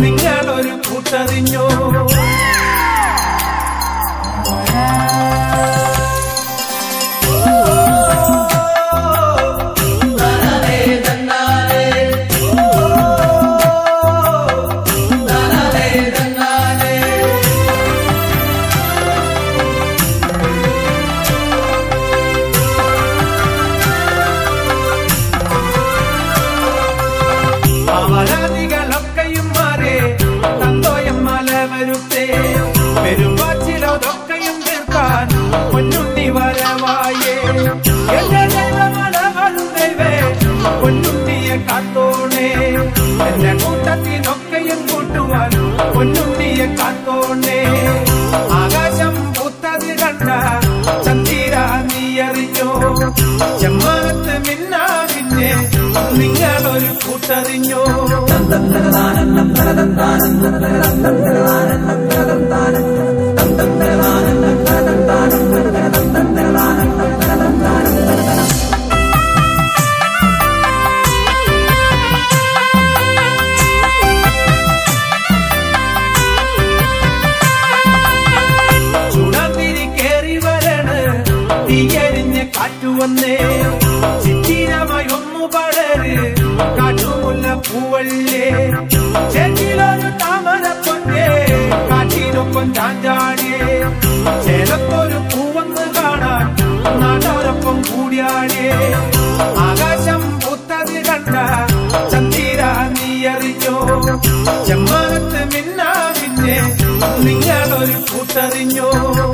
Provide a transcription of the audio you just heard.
നിങ്ങളൊരു കൂട്ടറിഞ്ഞോ അവരാധികളൊക്കെയും മാറേ തന്തോയം മല വരുത്തേ പെരുമ്പാച്ചിലൊക്കെയും തീർക്കാൻ പൊന്നുണ്ണി വരവായേ എന്റെ ദൈവമലകളും ദൈവേ പൊന്നുണ്ണിയെ കാത്തോണേ എന്റെ കൂട്ടത്തിനൊക്കെയും കൂട്ടുവാൻ പൊന്നുണ്ണിയെ കാത്തോണേ ആകാശം പൂത്തത് കണ്ട ചന്ദിര നീ അറിഞ്ഞോ ചെമ്മാനത്ത് മിന്നാ പിന്നെ നിങ്ങളൊരു കൂട്ടറിഞ്ഞോ ചുടന്തിരി കേറി വരണ് തീയരിഞ്ഞ് കാറ്റുവന്നേ ചിത്തിരമായി ഒന്നു പടര് കാട്ടുമുല്ല പൂവല്ലേ ചെന്നിലൊരു താമര പൊന്നേ കാറ്റിനൊപ്പം ചാഞ്ചാടിയേ ചേലത്തൊരു പൂവന്ന് കാണാൻ നാട്ടോരൊപ്പം കൂടിയാടിയേ ആകാശം പൂത്തത് കണ്ട ചന്ദിര നീ അറിഞ്ഞോ ചെമ്മാനത്ത് മിന്നാ പിന്നെ നിങ്ങളൊരു കൂട്ടറിഞ്ഞോ